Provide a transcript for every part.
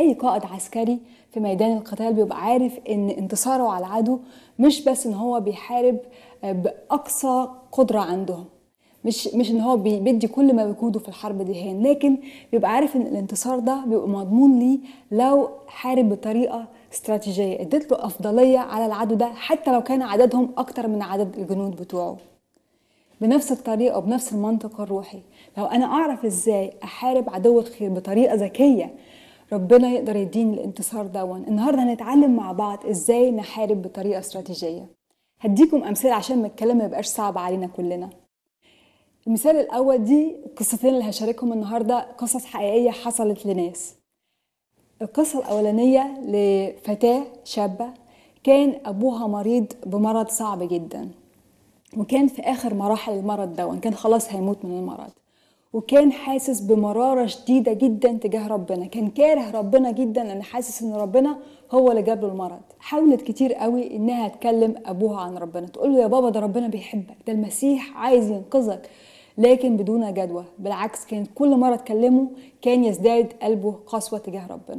اي قائد عسكري في ميدان القتال بيبقى عارف ان انتصاره على العدو مش بس ان هو بيحارب باقصى قدره عندهم مش مش ان هو بيدي كل ما بيجوده في الحرب دي هين لكن بيبقى عارف ان الانتصار ده بيبقى مضمون ليه لو حارب بطريقه استراتيجيه اديت له افضليه على العدو ده حتى لو كان عددهم اكتر من عدد الجنود بتوعه بنفس الطريقه وبنفس المنطق الروحي لو انا اعرف ازاي احارب عدو الخير بطريقه ذكيه ربنا يقدر يديني الانتصار دون النهارده هنتعلم مع بعض ازاي نحارب بطريقه استراتيجيه هديكم امثله عشان ما الكلام ما يبقاش صعب علينا كلنا المثال الاول دي القصتين اللي هشاركهم النهارده قصص حقيقيه حصلت لناس القصه الاولانيه لفتاه شابه كان ابوها مريض بمرض صعب جدا وكان في اخر مراحل المرض ده كان خلاص هيموت من المرض وكان حاسس بمرارة شديدة جدا تجاه ربنا كان كاره ربنا جدا لأن حاسس إن ربنا هو اللي جاب له المرض حاولت كتير قوي إنها تكلم أبوها عن ربنا تقول له يا بابا ده ربنا بيحبك ده المسيح عايز ينقذك لكن بدون جدوى بالعكس كانت كل مرة تكلمه كان يزداد قلبه قسوة تجاه ربنا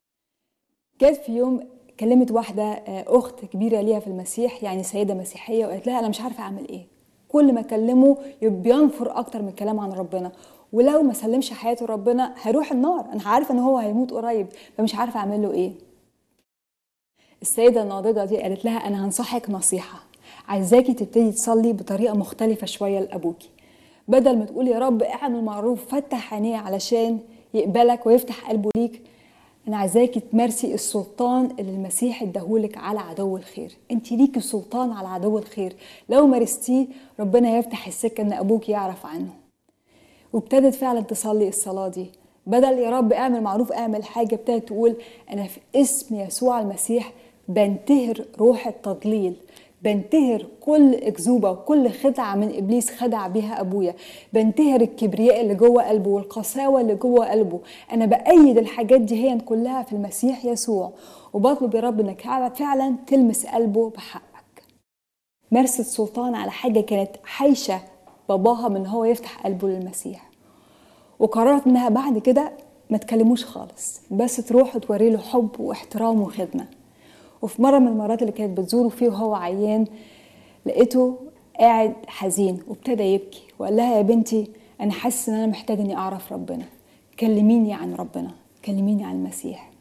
جت في يوم كلمت واحدة أخت كبيرة ليها في المسيح يعني سيدة مسيحية وقالت لها أنا مش عارفة أعمل إيه كل ما اكلمه بينفر اكتر من الكلام عن ربنا ولو ما سلمش حياته ربنا هيروح النار انا عارفه ان هو هيموت قريب فمش عارفه اعمل له ايه السيده الناضجه دي قالت لها انا هنصحك نصيحه عايزاكي تبتدي تصلي بطريقه مختلفه شويه لابوكي بدل ما تقولي يا رب اعمل معروف فتح عينيه علشان يقبلك ويفتح قلبه ليك انا عايزاكي تمارسي السلطان اللي المسيح اداهولك على عدو الخير انت ليكي سلطان على عدو الخير لو مارستيه ربنا يفتح السكه ان ابوك يعرف عنه وابتدت فعلا تصلي الصلاه دي بدل يا رب اعمل معروف اعمل حاجه ابتدت تقول انا في اسم يسوع المسيح بنتهر روح التضليل بنتهر كل اكذوبه وكل خدعه من ابليس خدع بيها ابويا بنتهر الكبرياء اللي جوه قلبه والقساوه اللي جوه قلبه انا بايد الحاجات دي هي كلها في المسيح يسوع وبطلب يا رب انك فعلا تلمس قلبه بحقك مارست سلطان على حاجه كانت حايشه باباها من هو يفتح قلبه للمسيح وقررت انها بعد كده ما تكلموش خالص بس تروح وتوري له حب واحترام وخدمه وفي مرة من المرات اللي كانت بتزوره فيه وهو عيان لقيته قاعد حزين وابتدى يبكي وقال لها يا بنتي أنا حاسس إن أنا محتاج إني أعرف ربنا كلميني عن ربنا كلميني عن المسيح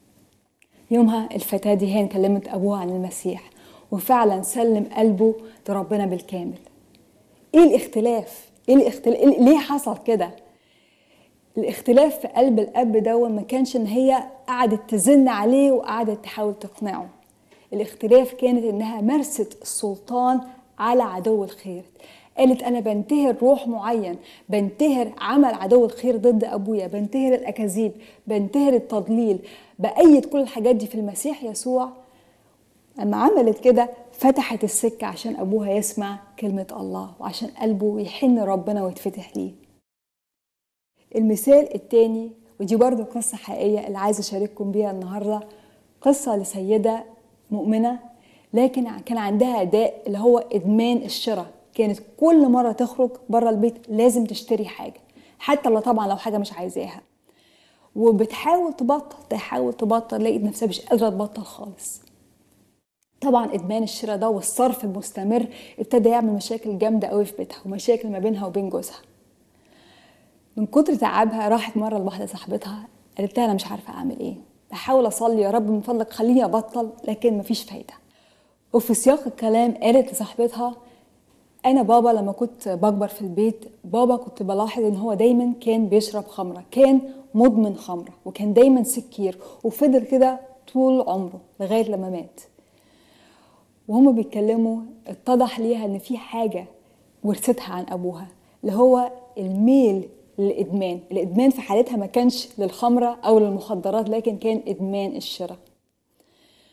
يومها الفتاة دي هي كلمت أبوها عن المسيح وفعلا سلم قلبه لربنا بالكامل ايه الاختلاف ايه الاختلاف ليه حصل كده الاختلاف في قلب الاب ده ما كانش ان هي قعدت تزن عليه وقعدت تحاول تقنعه الاختلاف كانت انها مارست السلطان على عدو الخير قالت انا بنتهر روح معين بنتهر عمل عدو الخير ضد ابويا بنتهر الاكاذيب بنتهر التضليل بايد كل الحاجات دي في المسيح يسوع اما عملت كده فتحت السكه عشان ابوها يسمع كلمه الله وعشان قلبه يحن ربنا ويتفتح ليه المثال التاني ودي برضو قصة حقيقية اللي عايزة أشارككم بيها النهاردة قصة لسيدة مؤمنة لكن كان عندها أداء اللي هو إدمان الشراء كانت كل مرة تخرج بره البيت لازم تشتري حاجة حتى لو طبعا لو حاجة مش عايزاها وبتحاول تبطل تحاول تبطل لقيت نفسها مش قادرة تبطل خالص طبعا ادمان الشراء ده والصرف المستمر ابتدى يعمل مشاكل جامده قوي في بيتها ومشاكل ما بينها وبين جوزها من كتر تعبها راحت مره لواحده صاحبتها قالت لها انا مش عارفه اعمل ايه بحاول اصلي يا رب من فضلك خليني ابطل لكن مفيش فايده وفي سياق الكلام قالت لصاحبتها انا بابا لما كنت بكبر في البيت بابا كنت بلاحظ ان هو دايما كان بيشرب خمره كان مدمن خمره وكان دايما سكير وفضل كده طول عمره لغايه لما مات وهما بيتكلموا اتضح ليها ان في حاجه ورثتها عن ابوها اللي هو الميل للادمان الادمان في حالتها ما كانش للخمره او للمخدرات لكن كان ادمان الشراء